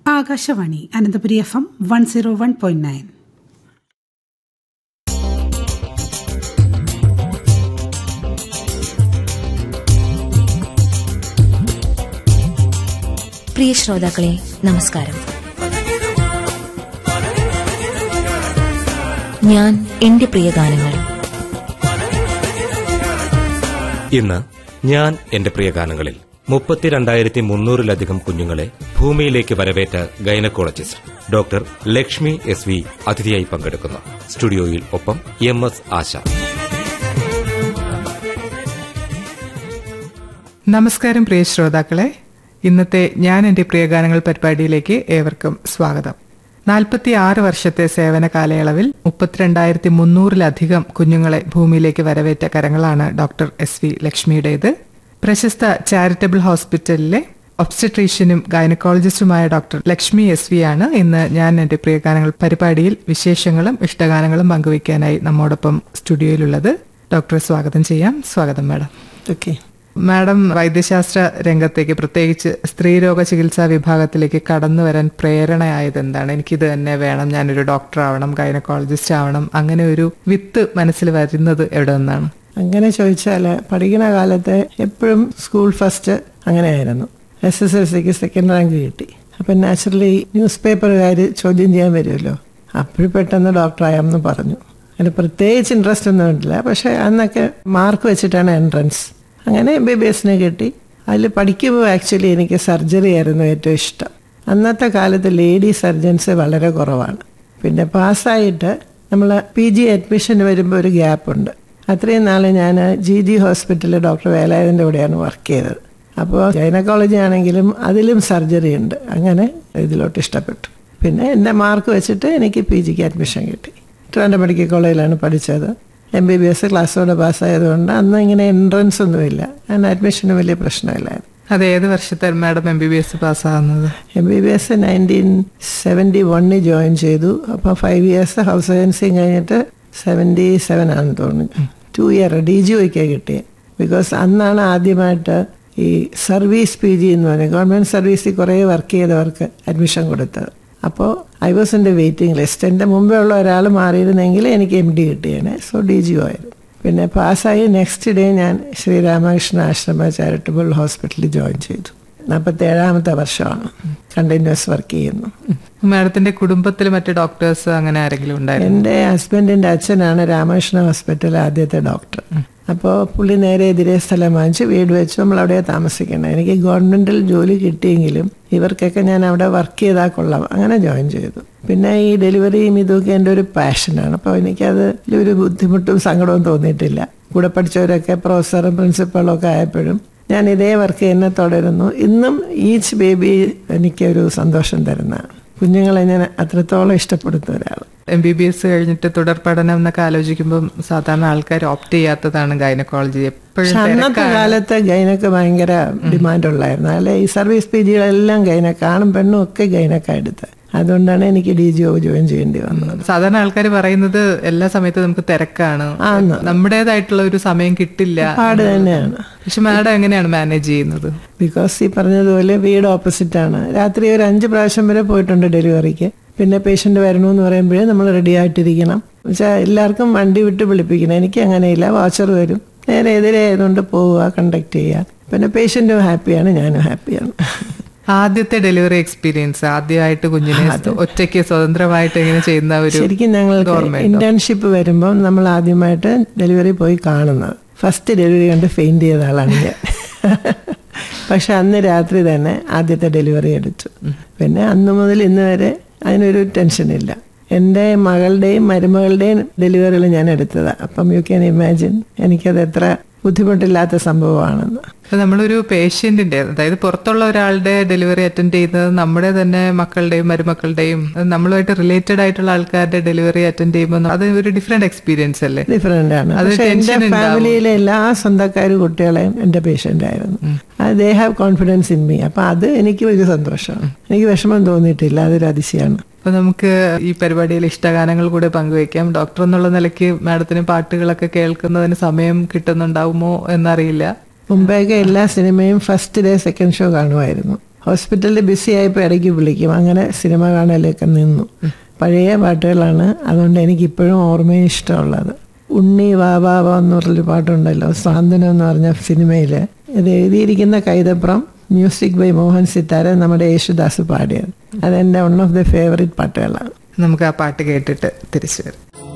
Akashvani Ananthapuri F M one zero one point nine പ്രിയ ശ്രോതാക്കളെ നമസ്കാരം ഞാൻ എന്റെ പ്രിയ ഗാനങ്ങൾ ഇന്ന് ഞാൻ എന്റെ പ്രിയ ഗാനങ്ങളിൽ മുപ്പത്തിരണ്ടായിരത്തി മുന്നൂറിലധികം കുഞ്ഞുങ്ങളെ ഭൂമിയിലേക്ക് വരവേറ്റ gynaecologist doctor Lakshmi S V അതിഥിയായി പങ്കെടുക്കുന്നു സ്റ്റുഡിയോയിൽ ഒപ്പം എം എസ് ആശ നമസ്കാരം പ്രിയ ശ്രോതാക്കളെ ഇന്നത്തെ ഞാൻ എൻ്റെ പ്രിയഗാനങ്ങൾ പരിപാടിയിലേക്ക് ഏവർക്കും സ്വാഗതം നാൽപ്പത്തി ആറ് വർഷത്തെ സേവന കാലയളവിൽ മുപ്പത്തിരണ്ടായിരത്തി മുന്നൂറിലധികം കുഞ്ഞുങ്ങളെ ഭൂമിയിലേക്ക് വരവേറ്റ കരങ്ങളാണ് ഡോക്ടർ എസ് വി ലക്ഷ്മിയുടേത് പ്രശസ്ത ചാരിറ്റബിൾ ഹോസ്പിറ്റലിലെ ഒബ്സ്റ്റട്രീഷ്യനും ഗൈനക്കോളജിസ്റ്റുമായ ഡോക്ടർ ലക്ഷ്മി എസ് വി ആണ് ഇന്ന് ഞാൻ എൻ്റെ പ്രിയഗാനങ്ങൾ പരിപാടിയിൽ വിശേഷങ്ങളും ഇഷ്ടഗാനങ്ങളും പങ്കുവയ്ക്കാനായി നമ്മോടൊപ്പം സ്റ്റുഡിയോയിലുള്ളത് ഡോക്ടറെ സ്വാഗതം ചെയ്യാം സ്വാഗതം മാഡം ഓക്കെ മാഡം വൈദ്യശാസ്ത്ര രംഗത്തേക്ക് പ്രത്യേകിച്ച് സ്ത്രീരോഗ ചികിത്സാ വിഭാഗത്തിലേക്ക് കടന്നു വരാൻ പ്രേരണയായത് എന്താണ് എനിക്കിത് തന്നെ വേണം ഞാനൊരു ഡോക്ടർ ആവണം ഗൈനക്കോളജിസ്റ്റ് ആവണം അങ്ങനെ ഒരു വിത്ത് മനസ്സിൽ വരുന്നത് എവിടെ നിന്നാണ് അങ്ങനെ ചോദിച്ചാൽ പഠിക്കുന്ന കാലത്ത് എപ്പോഴും സ്കൂൾ ഫസ്റ്റ് അങ്ങനെയായിരുന്നു എസ് എസ് എൽ സിക്ക് സെക്കൻഡ് റാങ്ക് കിട്ടി അപ്പം നാച്ചുറലി ന്യൂസ് പേപ്പറുകാർ ചോദ്യം ചെയ്യാൻ വരുമല്ലോ അപ്പോഴും പെട്ടെന്ന് ഡോക്ടറായെന്ന് പറഞ്ഞു അതിന് പ്രത്യേകിച്ച് ഇൻട്രസ്റ്റ് ഒന്നും ഇല്ല പക്ഷെ അന്നൊക്കെ മാർക്ക് വെച്ചിട്ടാണ് എൻട്രൻസ് അങ്ങനെ എം ബി ബി എസിനെ കിട്ടി അതിൽ പഠിക്കുമ്പോൾ ആക്ച്വലി എനിക്ക് സർജറി ആയിരുന്നു ഏറ്റവും ഇഷ്ടം അന്നത്തെ കാലത്ത് ലേഡി സർജൻസ് വളരെ കുറവാണ് പിന്നെ പാസ്സായിട്ട് നമ്മൾ പി ജി അഡ്മിഷന് വരുമ്പോൾ ഒരു ഗ്യാപ്പ് ഉണ്ട് അത്രയും നാൾ ഞാൻ ജി ജി ഹോസ്പിറ്റലിൽ ഡോക്ടർ വേലായുധൻ്റെ കൂടെയാണ് വർക്ക് ചെയ്തത് അപ്പോൾ ഗൈനക്കോളജി ആണെങ്കിലും അതിലും സർജറി ഉണ്ട് അങ്ങനെ ഇതിലോട്ട് ഇഷ്ടപ്പെട്ടു പിന്നെ എൻ്റെ മാർക്ക് വെച്ചിട്ട് എനിക്ക് പി ജിക്ക് അഡ്മിഷൻ കിട്ടി ട്രിവാൻഡ്രം മെഡിക്കൽ കോളേജിലാണ് പഠിച്ചത് എം ബി ബി എസ് ക്ലാസ്സോടെ പാസ്സായതുകൊണ്ട് അന്ന് ഇങ്ങനെ എൻട്രൻസ് ഒന്നുമില്ല ഞാൻ അഡ്മിഷന് വലിയ പ്രശ്നമില്ലായിരുന്നു അത് ഏത് വർഷത്തെ madam M B B S പാസ്സാകുന്നത് M B B S nineteen seventy വണ്ണിൽ ജോയിൻ ചെയ്തു അപ്പോൾ ഫൈവ് ഇയേഴ്സ് ഹൗസ് ഏജൻസിയും കഴിഞ്ഞിട്ട് സെവൻറ്റി സെവൻ ആണെന്ന് തോന്നുന്നു ടു ഇയർ ഡി ജി ഒയ്ക്ക് കിട്ടിയത് ബിക്കോസ് അന്നാണ് ആദ്യമായിട്ട് ഈ സർവീസ് പി ജി എന്ന് പറയുന്നത് ഗവൺമെൻറ് സർവീസിൽ കുറേ വർക്ക് ചെയ്തവർക്ക് അഡ്മിഷൻ കൊടുത്തത് അപ്പോൾ ഐ വാസ് എൻ്റെ വെയിറ്റിംഗ് ലിസ്റ്റ് എൻ്റെ മുമ്പേ ഉള്ള ഒരാൾ മാറിയിരുന്നെങ്കിൽ എനിക്ക് എം ഡി കിട്ടിയേനെ സോ ഡി ജി ആയിരുന്നു പിന്നെ പാസ്സായി നെക്സ്റ്റ് ഡേ ഞാൻ ശ്രീരാമകൃഷ്ണ ആശ്രമ ചാരിറ്റബിൾ ഹോസ്പിറ്റലിൽ ജോയിൻ ചെയ്തു നാൽപ്പത്തി ഏഴാമത്തെ വർഷമാണ് കണ്ടിന്യൂസ് വർക്ക് ചെയ്യുന്നു മാഡത്തിന്റെ കുടുംബത്തിൽ മറ്റ് ഡോക്ടേഴ്സ് അങ്ങനെ ആരെങ്കിലും ഉണ്ടായിരുന്നു എൻ്റെ ഹസ്ബൻഡിൻ്റെ അച്ഛനാണ് രാമകൃഷ്ണ ഹോസ്പിറ്റൽ ആദ്യത്തെ ഡോക്ടർ അപ്പോൾ പുള്ളി നേരെ എതിരെ സ്ഥലം വാങ്ങിച്ച് വീട് വെച്ച് നമ്മൾ അവിടെ താമസിക്കണം എനിക്ക് ഗവൺമെൻറ്റിൽ ജോലി കിട്ടിയെങ്കിലും ഇവർക്കൊക്കെ ഞാൻ അവിടെ വർക്ക് ചെയ്താൽ കൊള്ളാം അങ്ങനെ ജോയിൻ ചെയ്തു പിന്നെ ഈ ഡെലിവറിയും ഇതൊക്കെ എൻ്റെ ഒരു പാഷനാണ് അപ്പോൾ എനിക്കത് ഒരു ബുദ്ധിമുട്ടും സങ്കടവും തോന്നിയിട്ടില്ല കൂടെ പഠിച്ചവരൊക്കെ പ്രൊഫസറും പ്രിൻസിപ്പളും ഒക്കെ ആയപ്പോഴും ഞാൻ ഇതേ വർക്ക് തന്നെ തുടരുന്നു ഇന്നും ഈച്ച് ബേബി എനിക്കൊരു സന്തോഷം തരുന്നതാണ് കുഞ്ഞുങ്ങളെ ഞാൻ അത്രത്തോളം ഇഷ്ടപ്പെടുന്ന ഒരാൾ എം ബി ബി എസ് കഴിഞ്ഞിട്ട് തുടർ പഠനം എന്നൊക്കെ ആലോചിക്കുമ്പോൾ സാധാരണ ആൾക്കാർ ഓപ്റ്റ് ചെയ്യാത്തതാണ് ഗൈനക്കോളജി എപ്പോഴും പക്ഷെ അന്നത്തെ കാലത്ത് ഗൈനക്ക് ഭയങ്കര ഡിമാൻഡ് ഉള്ളായിരുന്നു അല്ലെ ഈ സർവീസ് പി ജികളെല്ലാം ഗൈനക്ക് ആണും പെണ്ണും ഒക്കെ ഗൈനക്ക എടുത്ത് അതുകൊണ്ടാണ് എനിക്ക് ഡി ജി ഒ ജോയിൻ ചെയ്യേണ്ടി വന്നത് സാധാരണ ആൾക്കാർ പറയുന്നത് എല്ലാ സമയത്തും നമുക്ക് തിരക്കാണ് നമ്മുടേതായിട്ടുള്ള ഒരു സമയം കിട്ടില്ല പാട് തന്നെയാണ് പക്ഷെ മാഡം എങ്ങനെയാണ് മാനേജ് ചെയ്യുന്നത് ബിക്കോസ് ഈ പറഞ്ഞതുപോലെ വീട് ഓപ്പോസിറ്റ് ആണ് രാത്രി ഒരു അഞ്ച് പ്രാവശ്യം വരെ പോയിട്ടുണ്ട് ഡെലിവറിക്ക് പിന്നെ പേഷ്യന്റ് വരണമെന്ന് പറയുമ്പോഴേ നമ്മൾ റെഡി ആയിട്ടിരിക്കണം വെച്ചാൽ എല്ലാവർക്കും വണ്ടി വിട്ട് വിളിപ്പിക്കണം എനിക്ക് അങ്ങനെയില്ല വാച്ചർ വരും നേരെ എതിരെ ആയതുകൊണ്ട് പോവുക കണ്ടക്ട് ചെയ്യുക പിന്നെ പേഷ്യന്റും ഹാപ്പിയാണ് ഞാനും ഹാപ്പിയാണ് ആദ്യത്തെ ഡെലിവറി എക്സ്പീരിയൻസ് ആദ്യമായിട്ട് കുഞ്ഞിനെ ഒറ്റയ്ക്ക് സ്വതന്ത്രമായിട്ട് ഇങ്ങനെ ചെയ്യുന്ന ഒരു ശരിക്കും ഞങ്ങൾക്ക് ഇന്റേൺഷിപ്പ് വരുമ്പോൾ നമ്മൾ ആദ്യമായിട്ട് ഡെലിവറി പോയി കാണുന്നത് ഫസ്റ്റ് ഡെലിവറി കണ്ട് ഫെയിൻറ്റ് ചെയ്ത ആളാണ് ഞാൻ പക്ഷെ അന്ന് രാത്രി തന്നെ ആദ്യത്തെ ഡെലിവറി എടുത്തു പിന്നെ അന്ന് മുതൽ ഇന്ന് വരെ അതിനൊരു ടെൻഷനില്ല എൻ്റെ മകളുടെയും മരുമകളുടെയും ഡെലിവറികൾ ഞാൻ എടുത്തതാണ് അപ്പം യു ക്യാൻ ഇമാജിൻ എനിക്കത് എത്ര ബുദ്ധിമുട്ടില്ലാത്ത സംഭവമാണെന്ന് അപ്പൊ നമ്മളൊരു പേഷ്യന്റിന്റെ അതായത് പുറത്തുള്ള ഒരാളുടെ ഡെലിവറി അറ്റൻഡ് ചെയ്യുന്നത് നമ്മുടെ തന്നെ മക്കളുടെയും മരുമക്കളുടെയും അത് നമ്മളുമായിട്ട് റിലേറ്റഡ് ആയിട്ടുള്ള ആൾക്കാരുടെ ഡെലിവറി അറ്റൻഡ് ചെയ്യുമ്പോൾ അത് ഒരു ഡിഫറെന്റ് എക്സ്പീരിയൻസ് അല്ലേ ഡിഫറെന്റ് ആണ് അത് പക്ഷെ എന്റെ tension ഉണ്ടാവും. ഫാമിലിയിലെ എല്ലാ സ്വന്തക്കാരും കുട്ടികളെയും എന്റെ പേഷ്യന്റ് ആയിരുന്നു they have confidence in me അപ്പൊ അത് എനിക്ക് വലിയ സന്തോഷമാണ് എനിക്ക് വിഷമം തോന്നിയിട്ടില്ല അതൊരു അതിശയാണ് അപ്പൊ നമുക്ക് ഈ പരിപാടിയിൽ ഇഷ്ടഗാനങ്ങൾ കൂടെ പങ്കുവെക്കാം ഡോക്ടർ എന്നുള്ള നിലയ്ക്ക് മാഡത്തിന് പാട്ടുകളൊക്കെ കേൾക്കുന്നതിന് സമയം കിട്ടുന്നുണ്ടാവുമോ എന്നറിയില്ല മുമ്പേയൊക്കെ എല്ലാ സിനിമയും ഫസ്റ്റ് ഡേ സെക്കൻഡ് ഷോ കാണുമായിരുന്നു ഹോസ്പിറ്റലിൽ ബിസി ആയപ്പോൾ ഇടയ്ക്ക് വിളിക്കും അങ്ങനെ സിനിമ കാണലൊക്കെ നിന്നു പഴയ പാട്ടുകളാണ് അതുകൊണ്ട് എനിക്ക് ഇപ്പോഴും ഓർമ്മയും ഇഷ്ടമുള്ളത് ഉണ്ണി വാവാവ എന്ന് പറഞ്ഞൊരു പാട്ടുണ്ടല്ലോ സാന്ത്വനം എന്ന് പറഞ്ഞ സിനിമയിൽ ഇത് എഴുതിയിരിക്കുന്ന കൈതപ്രം മ്യൂസിക് ബൈ മോഹൻ സിത്താര നമ്മുടെ യേശുദാസ് പാടിയത് അതെൻ്റെ വൺ ഓഫ് ദി ഫേവറേറ്റ് പാട്ടുകളാണ് നമുക്ക് ആ പാട്ട് കേട്ടിട്ട് തിരിച്ചു വരാം